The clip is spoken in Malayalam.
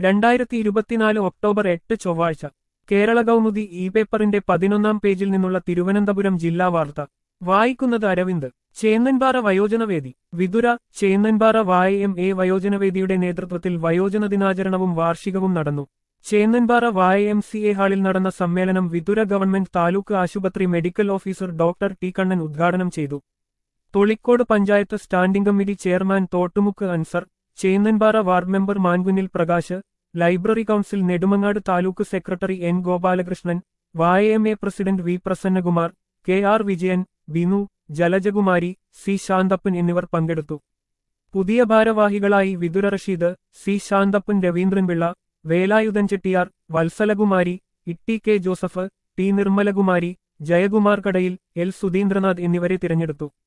രണ്ടായിരത്തി ഇരുപത്തിനാല് ഒക്ടോബർ എട്ട് ചൊവ്വാഴ്ച കേരള കൗമുദി ഇ പേപ്പറിന്റെ പതിനൊന്നാം പേജിൽ നിന്നുള്ള തിരുവനന്തപുരം ജില്ലാ വാർത്ത വായിക്കുന്നത് അരവിന്ദ് ചേന്നൻപാറ വയോജനവേദി വിതുര ചേന്നൻപാറ വായ എം എ വയോജനവേദിയുടെ നേതൃത്വത്തിൽ വയോജന ദിനാചരണവും വാർഷികവും നടന്നു ചേന്നൻപാറ വായ എം സി എ ഹാളിൽ നടന്ന സമ്മേളനം വിതുര ഗവൺമെന്റ് താലൂക്ക് ആശുപത്രി medical officer doctor T Kannan ഉദ്ഘാടനം ചെയ്തു Tholicode panchayat standing committee chairman Thottumukku Ansar Chennanpara ward member Mankunnil Prakash library council Nedumangad taluk secretary N Gopalakrishnan Y M A president V Prasannakumar K R Vijayan Binu Jalajakumari C Santhappan എന്നിവർ പങ്കെടുത്തു പുതിയ ഭാരവാഹികളായി Vithura Rasheed C Santhappan Raveendranpillai Velayudhan Chettiar Vatsalakumari Itty K Joseph T Nirmalakumari Jayakumar Kadayil L സുധീന്ദ്രനാഥ് എന്നിവരെ തിരഞ്ഞെടുത്തു